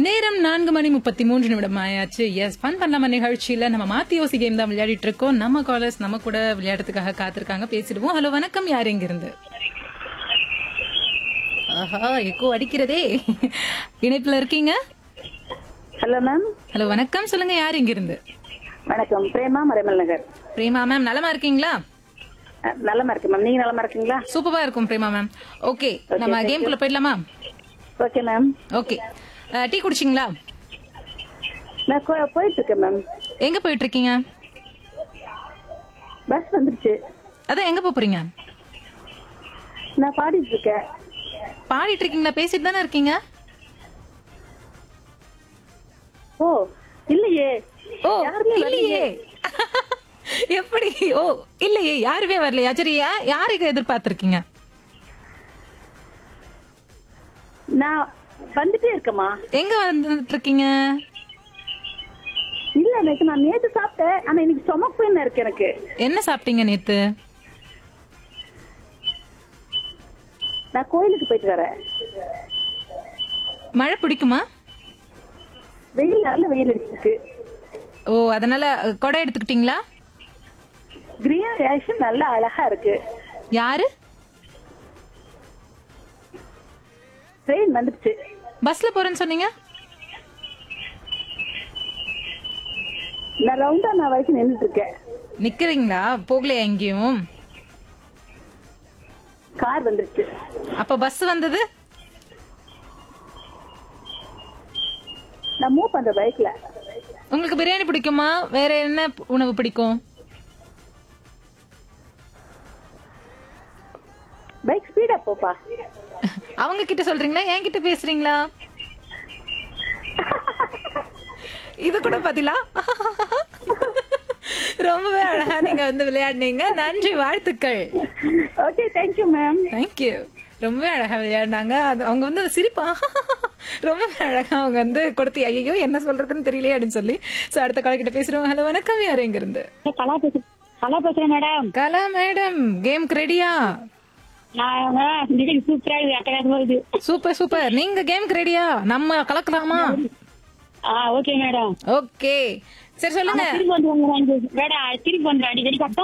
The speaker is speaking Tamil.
நேரம் நான்கு மணி முப்பத்தி மூன்று நிமிடம் ஆயாச்சு எஸ் ஃபன் பண்ணலாமா நிகழ்ச்சியில நம்ம மாத்தி யோசி கேம் தான் விளையாடிட்டு இருக்கோம் நம்ம காலர்ஸ் நம்ம கூட விளையாடுறதுக்காக காத்திருக்காங்க பேசிடுவோம் ஹலோ வணக்கம் யார் எங்க இருந்து ஆஹா எக்கோ அடிக்கிறதே இணைப்புல இருக்கீங்க ஹலோ மேம் ஹலோ வணக்கம் சொல்லுங்க யார் இங்க இருந்து வணக்கம் பிரேமா மறைமல் நகர் பிரேமா மேம் நலமா இருக்கீங்களா அஹ், நலமா இருக்கு மேம் நீங்க நலமா இருக்கீங்களா சூப்பரா இருக்கும் பிரேமா மேம் ஓகே நம்ம கேம்குள்ள போயிடலாமா ஓகே மேம் ஓகே டீ குடிச்சிங்களா நான் கோ- போயிட்டு இருக்கேன் மேம் எங்க போயிட்டு இருக்கீங்க பஸ் வந்துருச்சு அதான் எங்க போப் போறீங்க நான் பாடிட்டு இருக்கேன் பாடிட்டு இருக்கீங்களா பேசிட்டு தானே இருக்கீங்க ஓ இல்லையே ஓ யாருமே இல்லையே எப்படி ஓ இல்லையே யாருமே வரலையா சரி யா- யாருக்கு எதிர்பார்த்திருக்கீங்க நான் வந்துட்டே இருக்கேம்மா எங்க வந்துட்டு இருக்கீங்க இல்ல எனக்கு நான் நேத்து சாப்பிட்டேன் ஆனா இன்னைக்கு ஸ்டொமக் பெயின் இருக்கு எனக்கு என்ன சாப்பிட்டீங்க நேத்து நான் கோயிலுக்கு போயிட்டு வரேன் மழை பிடிக்குமா வெயில் நல்ல வெயில் அடிச்சிருக்கு ஓ அதனால அஹ், கொடை எடுத்துக்கிட்டீங்களா கிரீன் ரேஷன் நல்லா அழகா இருக்கு யாரு ட்ரெயின் வந்துருச்சு பஸ்ல போறேன்னு சொன்னீங்க நான் ரவுண்டா நான் வரைக்கும் நின்றுட்டு இருக்கேன் நிக்கிறீங்களா போகலையா எங்கேயும் கார் வந்துருச்சு அப்ப பஸ் வந்தது நான் மூவ் பண்ற பைக்ல உங்களுக்கு பிரியாணி பிடிக்குமா வேற என்ன உணவு பிடிக்கும் பைக் ஸ்பீடா போப்பா அவங்க கிட்ட சொல்றீங்களா என் கிட்ட பேசுறீங்களா இது கூட பாத்தீங்களா ரொம்பவே அழகா நீங்க வந்து விளையாடுனீங்க நன்றி வாழ்த்துக்கள் ஓகே தேங்க்யூ மேம் தேங்க்யூ ரொம்பவே அழகா விளையாடினாங்க அது அவங்க வந்து சிரிப்பா ரொம்பவே அழகா அவங்க வந்து கொடுத்து ஐயோ என்ன சொல்றதுன்னு தெரியலையே அப்படின்னு சொல்லி சோ அடுத்த கால கிட்ட பேசுறோம் ஹலோ வணக்கம் யாரு எங்க இருந்து கலா பேச கலா பேசுறேன் மேடம் கலா மேடம் கேம்க்கு ரெடியா நான் நிகழ்ச்சி சூப்பரா இது அட்டகாசமா இது சூப்பர் சூப்பர் நீங்க கேம்க்கு ரெடியா நம்ம கலக்கலாமா ஆ ஓகே மேடம் ஓகே சரி சொல்லுங்க திரும்பி வந்து மேடம் திரும்பி வந்து அடிக்கடி கஷ்டம்